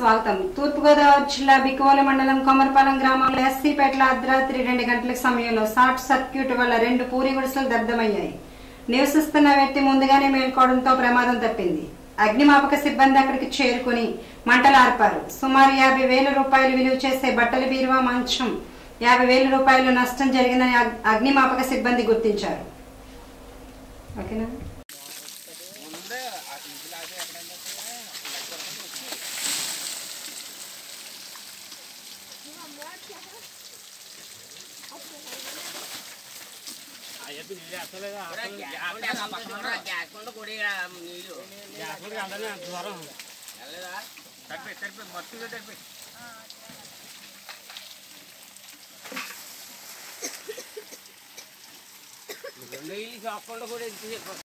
స్వాగతం తూర్పుగోదావరి జిల్లా బిక్కువోలు మండలం కొమరపాలెం గ్రామంలో ఎస్సీపేటలో అర్ధరాత్రి రెండు గంటల సమయంలో షార్ట్ సర్క్యూట్ వల్ల రెండు పూరి గుడిసెలు దగ్ధమయ్యాయి నివసిస్తున్న వ్యక్తి ముందుగానే మేల్కోవడంతో ప్రమాదం తప్పింది అగ్నిమాపక సిబ్బంది అక్కడికి చేరుకుని మంటలు ఆర్పారు సుమారు యాభై వేల రూపాయలు విలువ చేసే బట్టల బీరువా మంచం యాభై వేల రూపాయలు నష్టం జరిగిందని అగ్- అగ్నిమాపక సిబ్బంది గుర్తించారు ఓకేనా రెండు ఇల్లు చెప్పకుండా కూడా